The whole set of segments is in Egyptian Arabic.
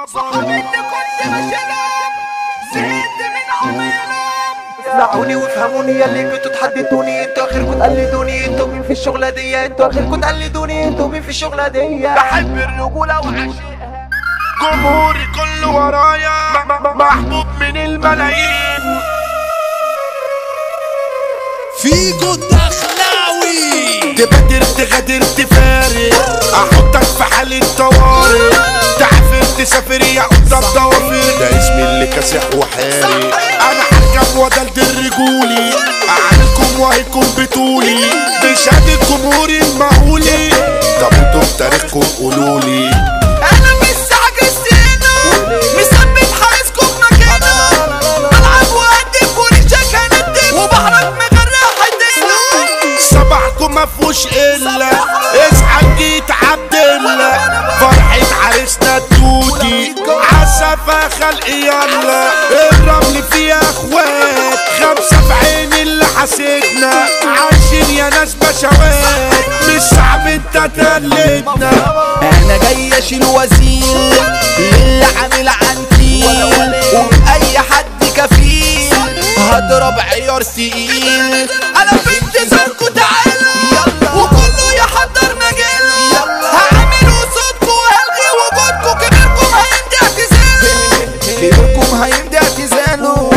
صحابي اللي كنت بشيلهم زهقت من عمالهم اسمعوني وافهموني يلي كنتوا تحددوني انتوا اخركم تقلدوني انتوا مين في الشغلة دي انتوا اخركم تقلدوني انتوا مين في الشغلة دي بحب الرجولة وعشقها جمهوري كله ورايا محبوب من الملايين فيجو الدخلاوي تبادر تغادر تفارق احطك في حالة طوارئ تعافر تسافر يا قدام ضوافر ده اسمي اللي كاسح وحارق انا حكم ودلد الرجولي اعملكم وهيكم بطولي بشهادة جمهوري المهولي طب انتوا بتاريخكم قولولي انا مش عجزتنا مثبت حارسكم مكانه بلعب وهدف وريشك هندف وبحرك مغرق حدنا صباحكم مفهوش الا اصحى جيت عبد الله فرحة عريسنا التوتي عسفة خلق يلا الرمل فيها اخوات خمسة في عين اللي حسدنا عايشين يا ناس بشوات مش صعب انت تقلدنا انا جاي اشيل وزير للي عامل عنتيل وبأي حد كفيل هضرب عيار تقيل انا في انتظاركم تعالوا وكله يحضر مجاله هعمل قصادكم وهلغي وجودكم كبيركم هيمضي اعتزال كبيركم هيمضي اعتزاله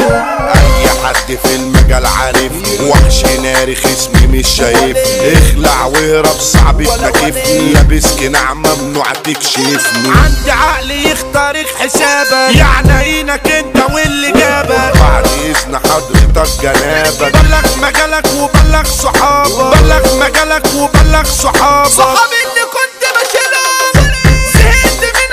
اي حد في المجال عارف وحش ناري خصمي مش شايف اخلع واهرب صعب تكيفني لابس قناع ممنوع تكشفني عندي عقل يخترق حسابك يعني عينك انت واللي جابك بعد اذن حضرتك جنابك بلغ مجالك وبلغ صحابك بلغ مجالك وبلغ صحابك صحابي اللي كنت بشيلهم زهقت من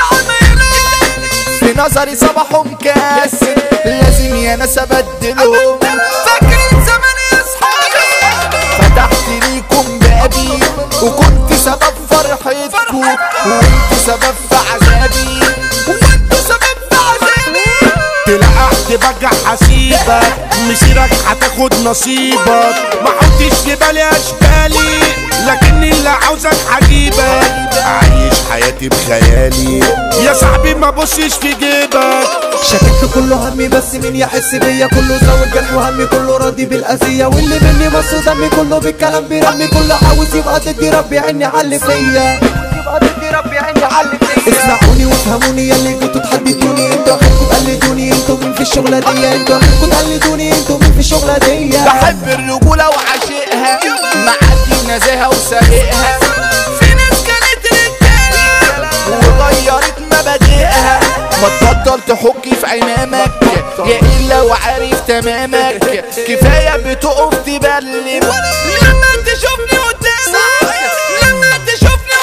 عمالهم في نظري صباحهم كاسر لازم يا ناس ابدلهم فاكرين زمان يا اصحابي فتحت ليكم بابي وكنت سبب فرحتكم وانت سبب في عذابي وانتوا سبب في عذابي تلقحت بقى حسيبك مسيرك هتاخد نصيبك ما حطيش في بالي اشكالي لكني اللي عاوزك هجيبك عايش حياتي بخيالي يا صاحبي ما بصش في جيبك شككت كله همي بس مين يحس بيا كله زود جرح وهمي كله راضي بالاذيه واللي مني مص دمي كله بالكلام بيرمي كله عاوز يبقى ضدي ربي عيني علي فيا يبقى ضدي ربي عيني علي فيا اسمعوني وافهموني يلي كنتوا تحددوني انتوا اخركم تقلدوني انتوا مين في الشغله دي انتوا اخركم تقلدوني انتوا مين في الشغله دي بحب الرجولة وعشقها معدي نزاهة وسابقها في ناس كانت رجالة وغيرت مبادئها ما تبطل تحكي في عمامك يا الا وعارف تمامك كفايه بتقف تبلم لما تشوفني قدامك لما تشوفني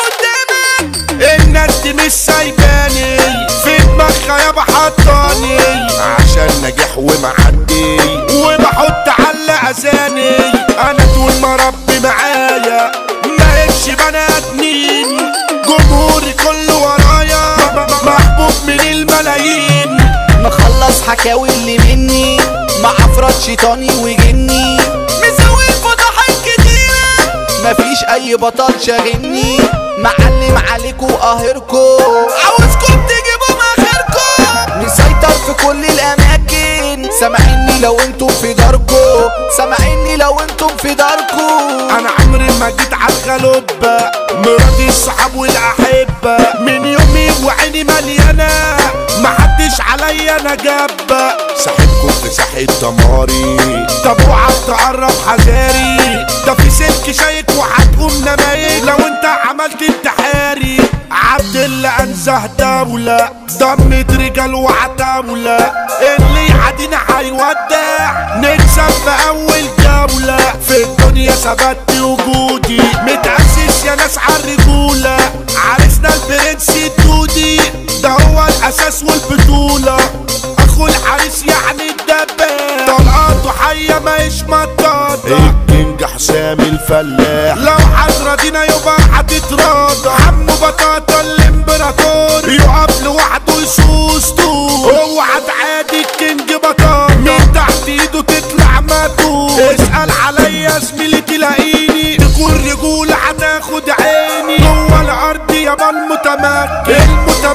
قدامك الناس دي مش سايباني في دماغها يابا حطاني عشان نجاح ومعدي وبحط على اذاني انا طول ما ربي معايا ما هبش بني ادمين جمهوري كله ورايا محبوب من الملايين مخلص حكاوي اللي مني مع افراد شيطاني وجني مسوي فضحات كتيرة مفيش اي بطل شاغلني معلم عليكوا قاهركوا عاوزكم تجيبوا مخيركم مسيطر في كل الاماكن سامعيني لو انتم في داركو سامعيني لو انتم في داركو انا عمري ما جيت على الغلبة مراتي الصحاب والاحبة من يومي وعيني مليانة محدش عليا انا جابة صاحبكم في ساحة دماري طب اوعى تقرب حذاري ده في سلك شايك وهتقوم نمايك لو انت عملت انتحاري عبد الله انزه دولة ضمت رجال وعتاولة اللي يعادينا هيودع نكسب في اول جولة في الدنيا ثبت وجودي متأسس يا ناس عالرجولة عرسنا البرنس الدودي ده هو الاساس والبطولة اخو الحارس يعني الدباب طلقاته حية ما مطاطة الكينج حسام الفلاح لو حضرتنا يبقى هتتراضى عمو بطاطا الامبراطور يقف لوحده يسوس طول اوعى تعادي الكينج بطاطا من تحت ايده تطلع ماتور اسأل عليا زميلي تلاقيني تكون رجولة هتاخد عيني جوه الارض يابا المتمكن المتمكن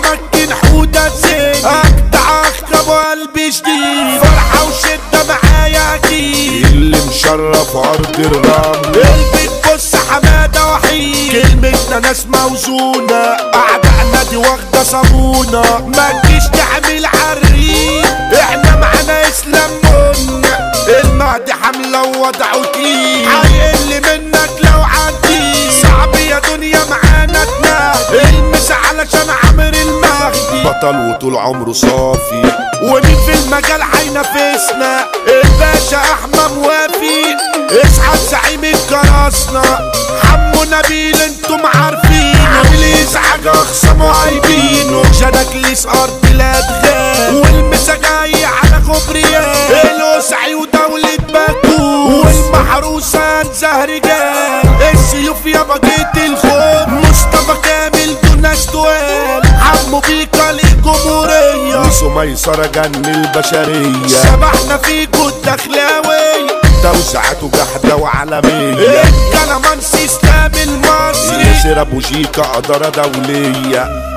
من حودة زين اجدع اخ قلبي شديد فرحة وشدة معايا اكيد اللي مشرف ارض الرمل البيت بص حمادة وحيد كلمتنا ناس موزونة اعدائنا دي واخدة صابونة ما تجيش تعمل عريق احنا معانا اسلام منا المهدي حملة ووضعه تقيل هيقل منك لو عدي صعب يا دنيا معانا تنهدي المس علشان عامر المهدي بطل وطول عمره صافي ومين في المجال هينافسنا الباشا احمد موافي اسعد زعيم الكراسنا حمو نبيل انتم عارفين عامل ازعاج اخصم وعايبينه شنكليس ارض الادغال والمسا جاي على كوبريات الوسعي ودولة باكو والمحروسة زهر جال السيوف يا بقيت الخوف مصطفى كامل دون سؤال عمو بيكا الجمهورية وسو ميسرة جن البشرية شبحنا فيكو الدخلاوي توسعته جحدة وعالمية الكلامانسي اسلام المصري ياسر ابو شيكا قدرة دولية